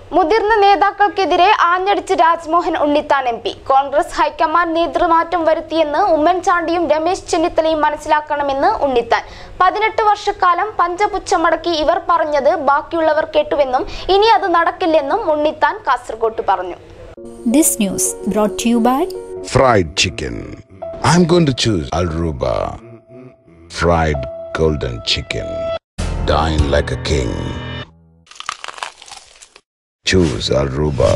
മുതിർന്ന നേതാക്കൾക്കെതിരെ ആഞ്ഞടിച്ച് Rajmohan Unnithan M P Congress high command നേതൃമാറ്റം വരുത്തിയെന്ന് ഉമ്മൻചാണ്ടിയും രമേശ് ചെന്നിത്തലയും മനസ്സിലാക്കണമെന്ന് ഉണ്ണിത്താൻ പതിനെട്ട് വർഷക്കാലം പഞ്ചപുച്ഛമടക്കി ഇവർ പറഞ്ഞത് ബാക്കിയുള്ളവർ കേട്ടുവെന്നും ഇനി അത് നടക്കില്ലെന്നും ഉണ്ണിത്താൻ കാസർഗോട്ട് പറഞ്ഞു This news brought to you by Fried chicken. I'm going to choose Alruba. Fried golden chicken. Dine like a king. Choose Alruba.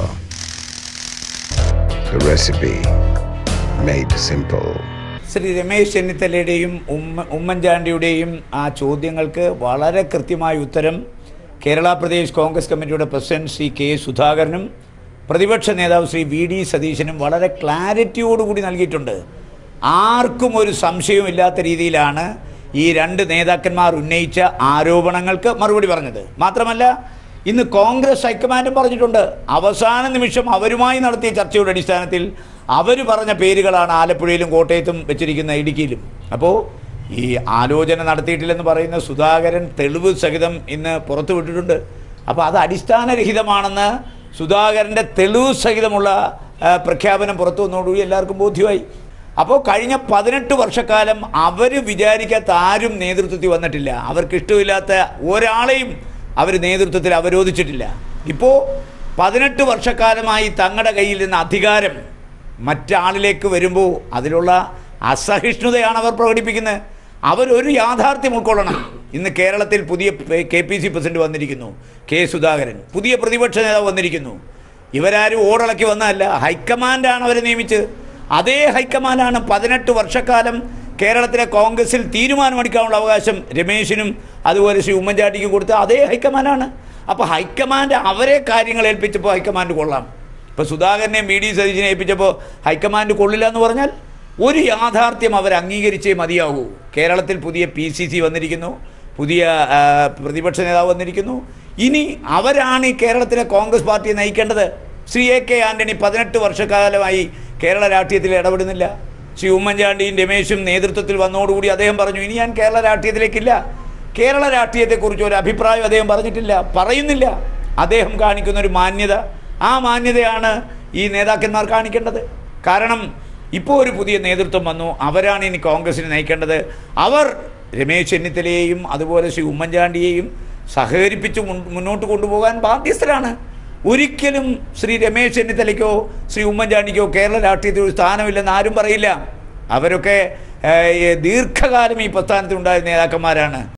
The recipe made simple. Shri Ramesh ചെന്നിത്തലയുടെയും ഉമ്മ ഉമ്മൻചാണ്ടിയുടെയും ആ ചോദ്യങ്ങൾക്ക് വളരെ കൃത്യമായ ഉത്തരം കേരള പ്രദേശ് കോൺഗ്രസ് കമ്മിറ്റിയുടെ പ്രസിഡന്റ് ശ്രീ കെ സുധാകരനും പ്രതിപക്ഷ നേതാവ് ശ്രീ വി ഡി സതീശനും വളരെ ക്ലാരിറ്റിയോടുകൂടി നൽകിയിട്ടുണ്ട് ആർക്കും ഒരു സംശയവുമില്ലാത്ത രീതിയിലാണ് ഈ രണ്ട് നേതാക്കന്മാർ ഉന്നയിച്ച ആരോപണങ്ങൾക്ക് മറുപടി പറഞ്ഞത് മാത്രമല്ല ഇന്ന് കോൺഗ്രസ് ഹൈക്കമാൻഡും പറഞ്ഞിട്ടുണ്ട് അവസാന നിമിഷം അവരുമായി നടത്തിയ ചർച്ചയുടെ അടിസ്ഥാനത്തിൽ അവർ പറഞ്ഞ പേരുകളാണ് ആലപ്പുഴയിലും കോട്ടയത്തും വെച്ചിരിക്കുന്ന ഇടുക്കിയിലും അപ്പോൾ ഈ ആലോചന നടത്തിയിട്ടില്ലെന്ന് പറയുന്ന സുധാകരൻ തെളിവ് സഹിതം ഇന്ന് പുറത്തു വിട്ടിട്ടുണ്ട് അപ്പോൾ അത് അടിസ്ഥാനരഹിതമാണെന്ന് സുധാകരൻ്റെ തെളിവ് സഹിതമുള്ള ആ, പ്രഖ്യാപനം പുറത്തു വന്നതോടുകൂടി എല്ലാവർക്കും ബോധ്യമായി അപ്പോൾ കഴിഞ്ഞ പതിനെട്ട് വർഷക്കാലം അവർ വിചാരിക്കാത്ത ആരും നേതൃത്വത്തിൽ വന്നിട്ടില്ല അവർക്ക് ഇഷ്ടമില്ലാത്ത ഒരാളെയും അവർ നേതൃത്വത്തിൽ അവരോധിച്ചിട്ടില്ല ഇപ്പോൾ പതിനെട്ട് വർഷക്കാലമായി തങ്ങളുടെ കയ്യിൽ നിന്ന് അധികാരം മറ്റാളിലേക്ക് വരുമ്പോൾ അതിലുള്ള അസഹിഷ്ണുതയാണ് അവർ പ്രകടിപ്പിക്കുന്നത് അവരൊരു യാഥാർത്ഥ്യം ഉൾക്കൊള്ളണം ഇന്ന് കേരളത്തിൽ പുതിയ കെ പി സി പ്രസിഡന്റ് വന്നിരിക്കുന്നു കെ സുധാകരൻ പുതിയ പ്രതിപക്ഷ നേതാവ് വന്നിരിക്കുന്നു ഇവരാരും ഓടിളക്കി വന്നതല്ല ഹൈക്കമാൻഡാണ് അവരെ നിയമിച്ച് അതേ ഹൈക്കമാൻഡാണ് പതിനെട്ട് വർഷക്കാലം കേരളത്തിലെ കോൺഗ്രസിൽ തീരുമാനമെടുക്കാനുള്ള അവകാശം രമേശിനും അതുപോലെ ശ്രീ ഉമ്മൻചാണ്ടിക്കും കൊടുത്ത അതേ ഹൈക്കമാൻഡാണ് അപ്പോൾ ഹൈക്കമാൻഡ് അവരെ കാര്യങ്ങൾ ഏൽപ്പിച്ചപ്പോൾ ഹൈക്കമാൻഡ് കൊള്ളാം ഇപ്പോൾ സുധാകരനെയും ബി ഡി സതീശിനെ ഏൽപ്പിച്ചപ്പോൾ ഹൈക്കമാൻഡ് കൊള്ളില്ല എന്ന് പറഞ്ഞാൽ ഒരു യാഥാർത്ഥ്യം അവർ അംഗീകരിച്ചേ മതിയാകൂ കേരളത്തിൽ പുതിയ പി സി സി വന്നിരിക്കുന്നു പുതിയ ആ, പ്രതിപക്ഷ നേതാവ് വന്നിരിക്കുന്നു ഇനി അവരാണ് ഈ കേരളത്തിലെ കോൺഗ്രസ് പാർട്ടിയെ നയിക്കേണ്ടത് ശ്രീ എ കെ ആന്റണി പതിനെട്ട് വർഷക്കാലമായി കേരള രാഷ്ട്രീയത്തിൽ ഇടപെടുന്നില്ല ശ്രീ ഉമ്മൻചാണ്ടിയും രമേശും നേതൃത്വത്തിൽ വന്നതോടുകൂടി അദ്ദേഹം പറഞ്ഞു ഇനി ഞാൻ കേരള രാഷ്ട്രീയത്തിലേക്കില്ല കേരള രാഷ്ട്രീയത്തെക്കുറിച്ച് ഒരു അഭിപ്രായം അദ്ദേഹം പറഞ്ഞിട്ടില്ല പറയുന്നില്ല അദ്ദേഹം കാണിക്കുന്ന ഒരു മാന്യത ആ മാന്യതയാണ് ഈ നേതാക്കന്മാർ കാണിക്കേണ്ടത് കാരണം ഇപ്പോൾ ഒരു പുതിയ നേതൃത്വം വന്നു അവരാണ് ഇനി കോൺഗ്രസിനെ നയിക്കേണ്ടത് അവർ രമേശ് ചെന്നിത്തലയെയും അതുപോലെ ശ്രീ ഉമ്മൻചാണ്ടിയെയും സഹകരിപ്പിച്ച് മുൻ- മുന്നോട്ട് കൊണ്ടുപോകാൻ ബാധ്യസ്ഥരാണ് ഒരിക്കലും ശ്രീ രമേശ് ചെന്നിത്തലയ്ക്കോ ശ്രീ ഉമ്മൻചാണ്ടിക്കോ കേരള രാഷ്ട്രീയത്തിൽ ഒരു സ്ഥാനമില്ലെന്ന് ആരും പറയില്ല അവരൊക്കെ ഏഹ്, ദീർഘകാലം ഈ പ്രസ്ഥാനത്തിലുണ്ടായ നേതാക്കന്മാരാണ്